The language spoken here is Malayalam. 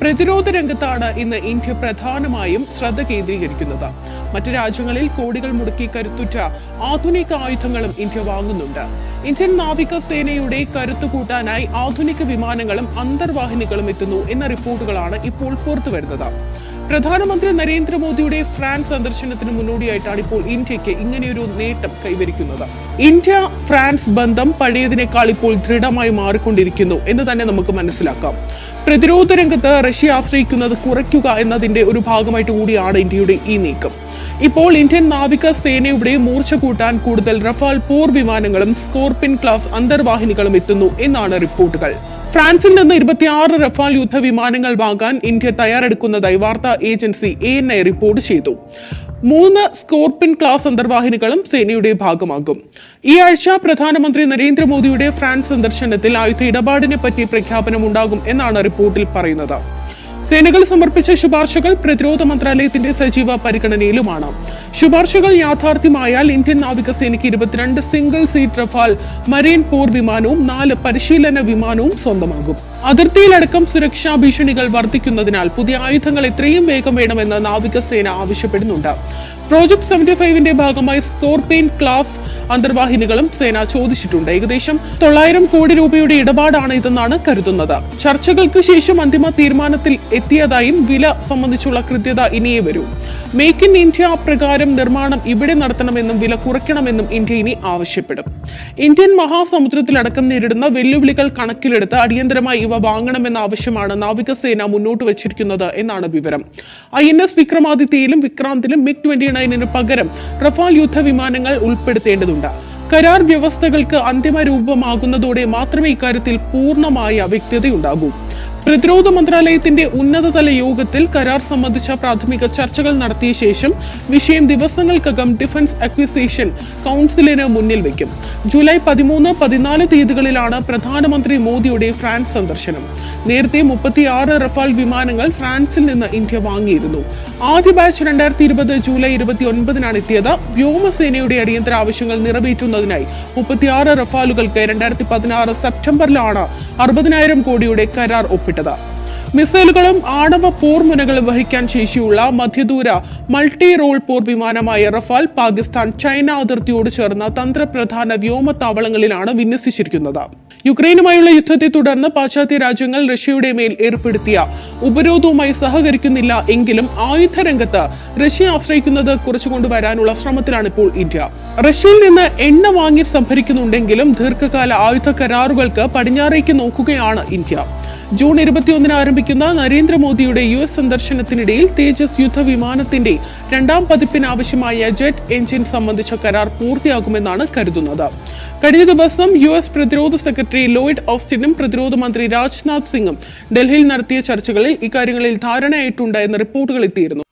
പ്രതിരോധ രംഗത്താണ് ഇന്ന് ഇന്ത്യ പ്രധാനമായും ശ്രദ്ധ കേന്ദ്രീകരിക്കുന്നത് മറ്റ് രാജ്യങ്ങളിൽ കോടികൾ മുടക്കി കരുത്തുറ്റ ആധുനിക ആയുധങ്ങളും ഇന്ത്യ വാങ്ങുന്നുണ്ട് ഇന്ത്യൻ നാവിക സേനയുടെ കരുത്തു കൂട്ടാനായി ആധുനിക വിമാനങ്ങളും അന്തർവാഹിനികളും എത്തുന്നു എന്ന റിപ്പോർട്ടുകളാണ് ഇപ്പോൾ പുറത്തുവരുന്നത് പ്രധാനമന്ത്രി നരേന്ദ്രമോദിയുടെ ഫ്രാൻസ് സന്ദർശനത്തിന് മുന്നോടിയായിട്ടാണ് ഇപ്പോൾ ഇന്ത്യക്ക് ഇങ്ങനെയൊരു നേട്ടം കൈവരിക്കുന്നത് ഇന്ത്യ ഫ്രാൻസ് ബന്ധം പഴയതിനേക്കാൾ ഇപ്പോൾ ദൃഢമായി മാറിക്കൊണ്ടിരിക്കുന്നു എന്ന് തന്നെ നമുക്ക് മനസ്സിലാക്കാം പ്രതിരോധ രംഗത്ത് റഷ്യ ആശ്രയിക്കുന്നത് കുറയ്ക്കുക എന്നതിന്റെ ഒരു ഭാഗമായിട്ട് കൂടിയാണ് ഇന്ത്യയുടെ ഈ നീക്കം ഇപ്പോൾ ഇന്ത്യൻ നാവിക സേനയുടെ മൂർച്ച കൂട്ടാൻ കൂടുതൽ റഫാൽ പോർ വിമാനങ്ങളും സ്കോർപിൻ ക്ലാസ് അന്തർവാഹിനികളും എത്തുന്നു എന്നാണ് റിപ്പോർട്ടുകൾ ഫ്രാൻസിൽ നിന്ന് ഇരുപത്തിയാറ് റഫാൽ യുദ്ധ വിമാനങ്ങൾ വാങ്ങാൻ ഇന്ത്യ തയ്യാറെടുക്കുന്നതായി വാർത്താ agency A N I report ചെയ്തു മൂന്ന് സ്കോർപിൻ ക്ലാസ് അന്തർവാഹിനികളും സേനയുടെ ഭാഗമാകും ഈ ആഴ്ച പ്രധാനമന്ത്രി നരേന്ദ്രമോദിയുടെ ഫ്രാൻസ് സന്ദർശനത്തിൽ ആയുധ ഇടപാടിനെ പറ്റി പ്രഖ്യാപനമുണ്ടാകും എന്നാണ് റിപ്പോർട്ടിൽ പറയുന്നത് സേനകൾ സമർപ്പിച്ച ശുപാർശകൾ പ്രതിരോധ മന്ത്രാലയത്തിന്റെ സജീവ പരിഗണനയിലുമാണ് ശുപാർശകൾ യാഥാർത്ഥ്യമായാൽ ഇന്ത്യൻ നാവികസേനയ്ക്ക് ഇരുപത്തിരണ്ട് സിംഗിൾ സീറ്റ് റഫാൽ മറീൻ പോർ വിമാനവും നാല് പരിശീലന വിമാനവും സ്വന്തമാകും അതിർത്തിയിലടക്കം സുരക്ഷാ ഭീഷണികൾ വർദ്ധിക്കുന്നതിനാൽ പുതിയ ആയുധങ്ങൾ എത്രയും വേഗം വേണമെന്ന് നാവികസേന ആവശ്യപ്പെടുന്നുണ്ട് പ്രോജക്ട് സെവന്റി ഫൈവിന്റെ ഭാഗമായി സ്കോർപിയൻ ക്ലാസ് അന്തർവാഹിനികളും സേന ചോദിച്ചിട്ടുണ്ട് ഏകദേശം തൊള്ളായിരം കോടി രൂപയുടെ ഇടപാടാണ് ഇതെന്നാണ് കരുതുന്നത് ചർച്ചകൾക്ക് ശേഷം അന്തിമ തീരുമാനത്തിൽ എത്തിയതായും വില സംബന്ധിച്ചുള്ള കൃത്യത ഇനിയേ വരൂ മേക്ക് ഇൻ ഇന്ത്യ പ്രകാരം നിർമ്മാണം ഇവിടെ നടത്തണമെന്നും വില കുറയ്ക്കണമെന്നും ഇന്ത്യ ഇനി ആവശ്യപ്പെടും ഇന്ത്യൻ മഹാസമുദ്രത്തിലടക്കം നേരിടുന്ന വെല്ലുവിളികൾ കണക്കിലെടുത്ത് അടിയന്തരമായി ഇവ വാങ്ങണമെന്ന ആവശ്യമാണ് നാവികസേന മുന്നോട്ട് വച്ചിരിക്കുന്നത് എന്നാണ് വിവരം ഐ എൻ എസ് വിക്രമാദിത്യയിലും വിക്രാന്തിലും മിഗ് ട്വന്റി നയനിന് പകരം റഫാൽ യുദ്ധവിമാനങ്ങൾ ഉൾപ്പെടുത്തേണ്ടതുണ്ട് കരാർ വ്യവസ്ഥകൾക്ക് അന്തിമ രൂപമാകുന്നതോടെ മാത്രമേ ഇക്കാര്യത്തിൽ പൂർണ്ണമായ വ്യക്തതയുണ്ടാകൂ പ്രതിരോധ മന്ത്രാലയത്തിന്റെ ഉന്നതതല യോഗത്തിൽ കരാർ സംബന്ധിച്ച പ്രാഥമിക ചർച്ചകൾ നടത്തിയ ശേഷം വിഷയം ദിവസങ്ങൾക്കകം ഡിഫൻസ് അക്വിസിഷൻ കൗൺസിലിന് മുന്നിൽ വയ്ക്കും ജൂലൈ പതിമൂന്ന് പതിനാല് തീയതികളിലാണ് പ്രധാനമന്ത്രി മോദിയുടെ ഫ്രാൻസ് സന്ദർശനം നേരത്തെ മുപ്പത്തിയാറ് റഫാൽ വിമാനങ്ങൾ ഫ്രാൻസിൽ നിന്ന് ഇന്ത്യ വാങ്ങിയിരുന്നു ആദ്യ ബാച്ച് രണ്ടായിരത്തി ഇരുപത് ജൂലൈ ഇരുപത്തി ഒൻപതിനാണ് എത്തിയത് വ്യോമസേനയുടെ അടിയന്തര ആവശ്യങ്ങൾ നിറവേറ്റുന്നതിനായി മുപ്പത്തിയാറ് റഫാലുകൾക്ക് രണ്ടായിരത്തി പതിനാറ് സെപ്റ്റംബറിലാണ് അറുപതിനായിരം കോടിയുടെ കരാർ ഒപ്പിട്ടത് മിസൈലുകളും ആണവ പോർമുനകളും വഹിക്കാൻ ശേഷിയുള്ള മധ്യദൂര മൾട്ടി റോൾ പോർ വിമാനമായ റഫാൽ പാകിസ്ഥാൻ ചൈന അതിർത്തിയോട് ചേർന്ന തന്ത്രപ്രധാന വ്യോമത്താവളങ്ങളിലാണ് വിന്യസിച്ചിരിക്കുന്നത് യുക്രൈനുമായുള്ള യുദ്ധത്തെ തുടർന്ന് പാശ്ചാത്യ രാജ്യങ്ങൾ റഷ്യയുടെ മേൽ ഏർപ്പെടുത്തിയ ഉപരോധവുമായി സഹകരിക്കുന്നില്ല എങ്കിലും ആയുധ രംഗത്ത് റഷ്യ ആശ്രയിക്കുന്നത് കുറച്ചുകൊണ്ടുവരാനുള്ള ശ്രമത്തിലാണ് ഇപ്പോൾ ഇന്ത്യ റഷ്യയിൽ നിന്ന് എണ്ണ വാങ്ങി സംഭരിക്കുന്നുണ്ടെങ്കിലും ദീർഘകാല ആയുധ കരാറുകൾക്ക് പടിഞ്ഞാറേക്ക് നോക്കുകയാണ് ഇന്ത്യ ജൂൺ ഇരുപത്തിയൊന്നിന് ആരംഭിക്കുന്ന നരേന്ദ്രമോദിയുടെ യു എസ് സന്ദർശനത്തിനിടയിൽ തേജസ് യുദ്ധവിമാനത്തിന്റെ രണ്ടാം പതിപ്പിന് ആവശ്യമായ ജെറ്റ് എഞ്ചിൻ സംബന്ധിച്ച കരാർ പൂർത്തിയാകുമെന്നാണ് കരുതുന്നത് കഴിഞ്ഞ ദിവസം യു എസ് പ്രതിരോധ സെക്രട്ടറി ലോയിഡ് ഓസ്റ്റിനും പ്രതിരോധ മന്ത്രി രാജ്നാഥ് സിംഗും ഡൽഹിയിൽ നടത്തിയ ചർച്ചകളിൽ ഇക്കാര്യങ്ങളിൽ ധാരണയായിട്ടുണ്ട് എന്ന റിപ്പോർട്ടുകൾ എത്തിയിരുന്നു